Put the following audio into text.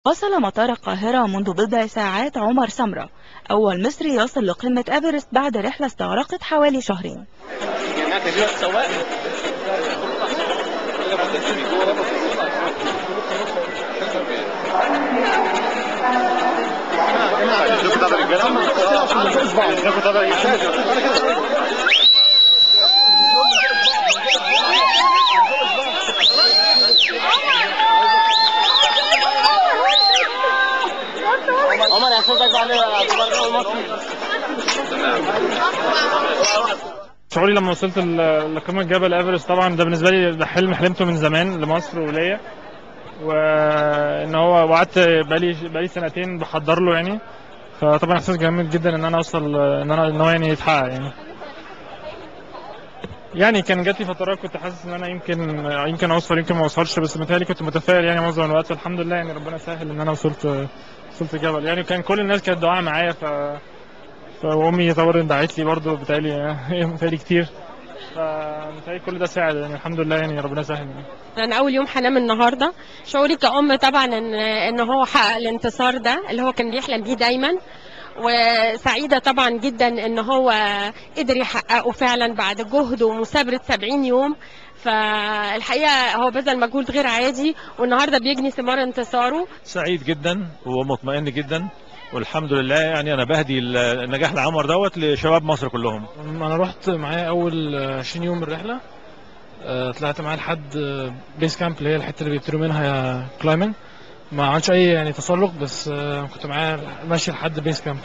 وصل مطار القاهرة منذ بضع ساعات عمر سمرة أول مصري يصل لقمة أفرست بعد رحلة استغرقت حوالي شهرين عمر احساسك بعد اول مصر شعوري لما وصلت ل- لقمة جبل ايفرست طبعا ده بالنسبة لي ده حلم حلمته من زمان لمصر وليا وان هو وقعدت بقالي بقالي سنتين بحضر له يعني فطبعا احساس جميل جدا ان انا اوصل ان انا ان هو يعني يتحقق يعني يعني كان جات لي فترات كنت حاسس ان انا يمكن يمكن اوصل يمكن ما اوصلش بس متهيألي كنت متفائل يعني معظم الوقت الحمد لله يعني ربنا سهل ان انا وصلت وصلت جبل يعني كان كل الناس كانت دعاء معايا ف فامي طبعا دعت لي برضه بتهيألي بتهيألي كتير فمتهيألي كل ده ساعد يعني الحمد لله يعني ربنا سهل يعني. انا اول يوم هنام النهارده شعوري كأم طبعا ان ان هو حقق الانتصار ده اللي هو كان بيحلم بيه دايما وسعيده طبعا جدا ان هو قدر يحققه فعلا بعد جهد ومثابره 70 يوم فالحقيقه هو بذل مجهود غير عادي والنهارده بيجني ثمار انتصاره سعيد جدا ومطمئن جدا والحمد لله يعني انا بهدي النجاح لعمر دوت لشباب مصر كلهم انا رحت معايا اول 20 يوم من الرحله آه، طلعت معاه لحد بيس كامب اللي هي الحته اللي بيبتدوا منها كلايمنج ما عملتش اي يعني تسلق بس آه، كنت معاه ماشي لحد بيس كامب